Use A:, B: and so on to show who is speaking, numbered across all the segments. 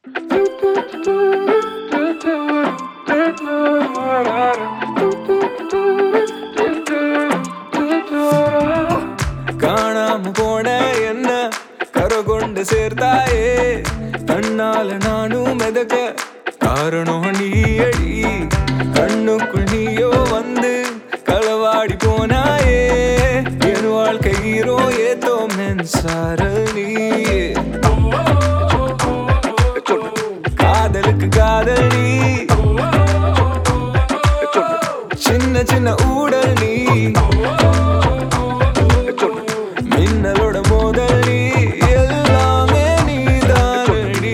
A: காணாம போன என்ன கரை கொண்டு சேர்த்தாயே கண்ணால நானும் மிதக்க காரணம் நீயடி கண்ணுக்குள் நீயோ வந்து களவாடி போனாயே என் வாழ்க்கை ஹீரோ ஏதோ மின்சார நீயே காதலுக்கு காதல் நீ சின்ன சின்ன ஊடல் நீ மின்னலோட மோதல் நீ எல்லாமே நீதானடி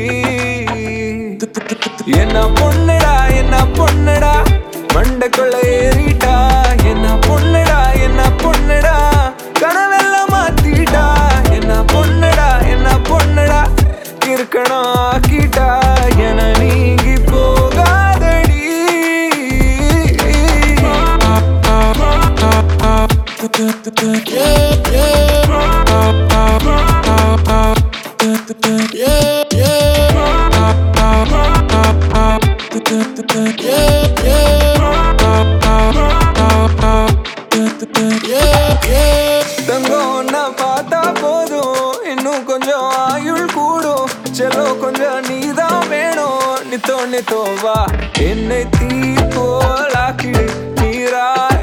A: என்ன பொண்ணுடா என்ன பொண்ணுடா மண்டைக்குள்ள ஏறிட்டா என்ன பொண்ணுடா என்ன பொண்ணுடா கனவெல்லாம் மாத்திட்டா என்ன பொண்ணுடா என்ன பொண்ணுடா இருக்கணும் ஆக்கிட்டா என நீங்கி போகாதடி தங்கம் உன்னை பார்த்தா போதும் இன்னும் கொஞ்சம் ஆயுள் கூடும் செல்லோ கொஞ்சம் நீதான் வேணும் நித்தோ நித்தோ வா என்னை தீ போலாக்கிடு நீரா